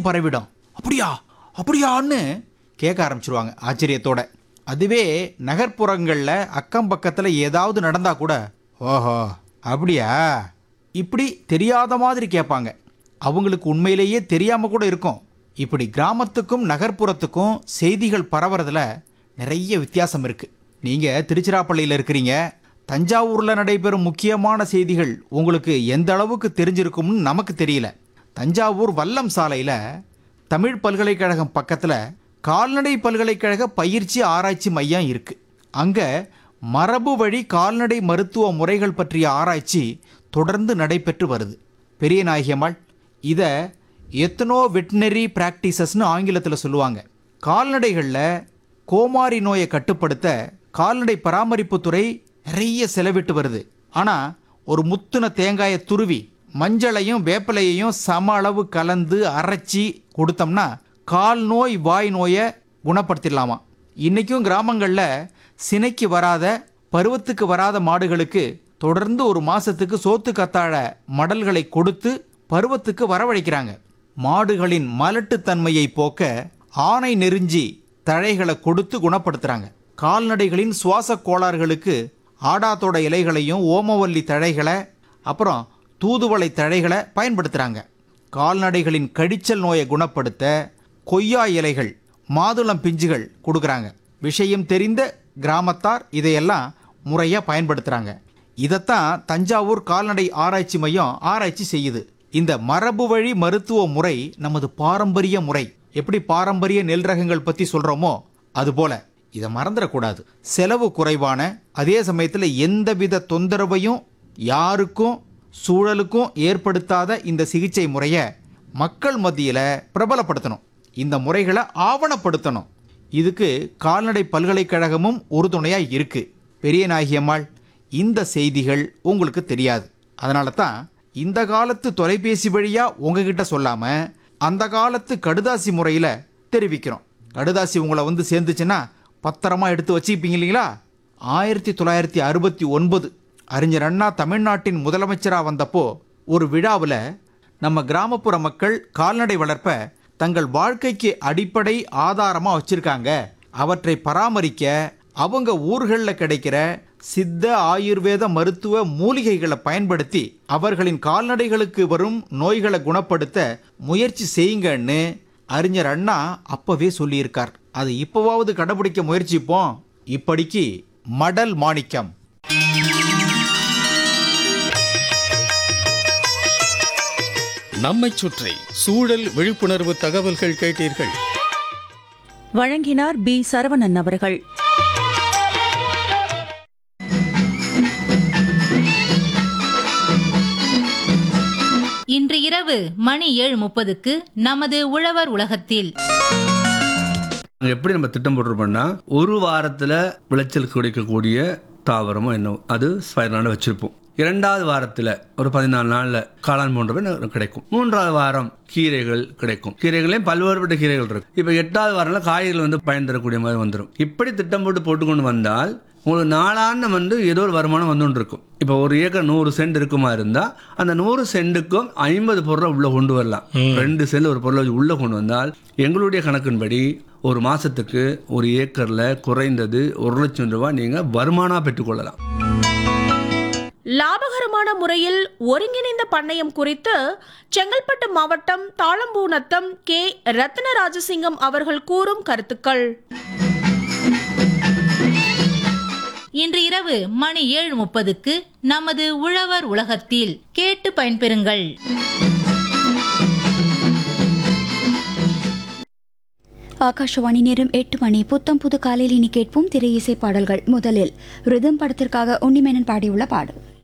எங்கும் பரவிடும் அப்படியா அப்படியான்னு கேட்க ஆரம்பிச்சிருவாங்க ஆச்சரியத்தோட அதுவே நகர்ப்புறங்களில் அக்கம் பக்கத்தில் ஏதாவது நடந்தா கூட ஓஹோ அப்படியா இப்படி தெரியாத மாதிரி கேட்பாங்க அவங்களுக்கு உண்மையிலேயே தெரியாம கூட இருக்கும் இப்படி கிராமத்துக்கும் நகர்ப்புறத்துக்கும் செய்திகள் பரவறதுல நிறைய வித்தியாசம் இருக்கு நீங்க திருச்சிராப்பள்ளியில் இருக்கிறீங்க தஞ்சாவூர்ல நடைபெறும் முக்கியமான செய்திகள் உங்களுக்கு எந்த அளவுக்கு தெரிஞ்சிருக்கும்னு நமக்கு தெரியல தஞ்சாவூர் வல்லம் சாலையில தமிழ் பல்கலைக்கழகம் பக்கத்துல கால்நடை பல்கலைக்கழக பயிற்சி ஆராய்ச்சி மையம் இருக்கு அங்க மரபு வழி கால்நடை மருத்துவ முறைகள் பற்றிய ஆராய்ச்சி தொடர்ந்து நடைபெற்று வருது பெரிய நாயகியம்மாள் இதை எத்தனோ வெட்டினரி பிராக்டிசஸ்னு ஆங்கிலத்தில் சொல்லுவாங்க கால்நடைகளில் கோமாரி நோயை கட்டுப்படுத்த கால்நடை பராமரிப்புத்துறை நிறைய செலவிட்டு வருது ஆனால் ஒரு முத்துன தேங்காயை துருவி மஞ்சளையும் வேப்பிலையையும் சம அளவு கலந்து அரைச்சி கொடுத்தோம்னா கால் நோய் வாய் நோயை குணப்படுத்திடலாமா இன்றைக்கும் கிராமங்களில் சினைக்கு வராத பருவத்துக்கு வராத மாடுகளுக்கு தொடர்ந்து ஒரு மாசத்துக்கு சோத்து கத்தாழ மடல்களை கொடுத்து பருவத்துக்கு வரவழைக்கிறாங்க மாடுகளின் மலட்டுத்தன்மையை போக்க ஆணை நெருஞ்சி தழைகளை கொடுத்து குணப்படுத்துறாங்க கால்நடைகளின் சுவாச கோளாறுகளுக்கு ஆடாத்தோட இலைகளையும் ஓமவல்லி தழைகளை அப்புறம் தூதுவளை தழைகளை பயன்படுத்துகிறாங்க கால்நடைகளின் கடிச்சல் நோயை குணப்படுத்த கொய்யா இலைகள் மாதுளம் பிஞ்சுகள் கொடுக்குறாங்க விஷயம் தெரிந்த கிராமத்தார் இதையெல்லாம் முறையாக பயன்படுத்துகிறாங்க இதைத்தான் தஞ்சாவூர் கால்நடை ஆராய்ச்சி மையம் ஆராய்ச்சி செய்யுது இந்த மரபு வழி மருத்துவ முறை நமது பாரம்பரிய முறை எப்படி பாரம்பரிய நெல் ரகங்கள் பற்றி சொல்கிறோமோ அதுபோல இதை மறந்துடக்கூடாது செலவு குறைவான அதே சமயத்தில் எந்தவித தொந்தரவையும் யாருக்கும் சூழலுக்கும் ஏற்படுத்தாத இந்த சிகிச்சை முறையை மக்கள் மத்தியில் பிரபலப்படுத்தணும் இந்த முறைகளை ஆவணப்படுத்தணும் இதுக்கு கால்நடை பல்கலைக்கழகமும் உறுதுணையாக இருக்கு பெரிய நாயகியம்மாள் இந்த செய்திகள் உங்களுக்கு தெரியாது அதனால தான் இந்த காலத்து தொலைபேசி வழியாக உங்ககிட்ட சொல்லாமல் அந்த காலத்து கடுதாசி முறையில் தெரிவிக்கிறோம் கடுதாசி உங்களை வந்து சேர்ந்துச்சுன்னா பத்திரமா எடுத்து வச்சுப்பீங்க இல்லைங்களா ஆயிரத்தி தொள்ளாயிரத்தி அறுபத்தி ஒன்பது அறிஞர் அண்ணா தமிழ்நாட்டின் முதலமைச்சராக வந்தப்போ ஒரு விழாவில் நம்ம கிராமப்புற மக்கள் கால்நடை வளர்ப்ப தங்கள் வாழ்க்கைக்கு அடிப்படை ஆதாரமாக வச்சிருக்காங்க அவற்றை பராமரிக்க அவங்க ஊர்களில் கிடைக்கிற சித்த ஆயுர்வேத மருத்துவ மூலிகைகளை பயன்படுத்தி அவர்களின் கால்நடைகளுக்கு வரும் நோய்களை குணப்படுத்த முயற்சி செய்யுங்கன்னு அறிஞர் அண்ணா அப்பவே சொல்லியிருக்கார் அதை இப்போவாவது கடைபிடிக்க முயற்சிப்போம் இப்படிக்கு மடல் மாணிக்கம் நம்மைச் சுற்றி சூழல் விழிப்புணர்வு தகவல்கள் கேட்டீர்கள் வழங்கினார் பி சரவணன் அவர்கள் இன்று இரவு மணி ஏழு முப்பதுக்கு நமது உழவர் உலகத்தில் அங்க எப்படி நம்ம திட்டம் போட்டிருப்போம்னா ஒரு வாரத்துல விளைச்சல் கிடைக்கக்கூடிய தாவரமோ என்ன அது ஸ்பைரலான வச்சிருப்போம் இரண்டாவது வாரத்துல ஒரு பதினாலு நாள்ல காளான் போன்றவை ந- கிடைக்கும் மூன்றாவது வாரம் கீரைகள் கிடைக்கும் கீரைகளையும் பல்வேறுபட்ட கீரைகள் இருக்கு இப்ப எட்டாவது வாரம்ல காய்கறிகள் வந்து பயன் தரக்கூடிய மாதிரி வந்துடும் இப்படி திட்டம் போட்டு போட்டுக்கொண்டு வந்தால் உங்களுக்கு நாளாண்டு வந்து ஏதோ ஒரு வருமானம் வந்துட்டு இருக்கும் இப்போ ஒரு ஏக்கர் நூறு சென்ட் இருக்குமா இருந்தா அந்த நூறு சென்ட்டுக்கும் ஐம்பது பொருளை உள்ள கொண்டு வரலாம் ரெண்டு சென்ட் ஒரு பொருளை உள்ள கொண்டு வந்தால் எங்களுடைய கணக்கின்படி ஒரு மாசத்துக்கு ஒரு ஏக்கர்ல குறைந்தது ஒரு லட்சம் ரூபாய் நீங்க வருமானம் பெற்றுக்கொள்ளலாம் லாபகரமான முறையில் ஒருங்கிணைந்த பண்ணையம் குறித்து செங்கல்பட்டு மாவட்டம் தாளம்பூநத்தம் கே ரத்ன ராஜசிங்கம் அவர்கள் கூறும் கருத்துக்கள் இன்று இரவு மணி ஏழு முப்பதுக்கு நமது உழவர் உலகத்தில் கேட்டு பயன்பெறுங்கள் ஆகாஷவாணி நேரம் எட்டு மணி புத்தம் புது காலையில் இனி கேட்போம் திரை இசை பாடல்கள் முதலில் ரிதம் படத்திற்காக உன்னிமேனன் பாடியுள்ள பாடல்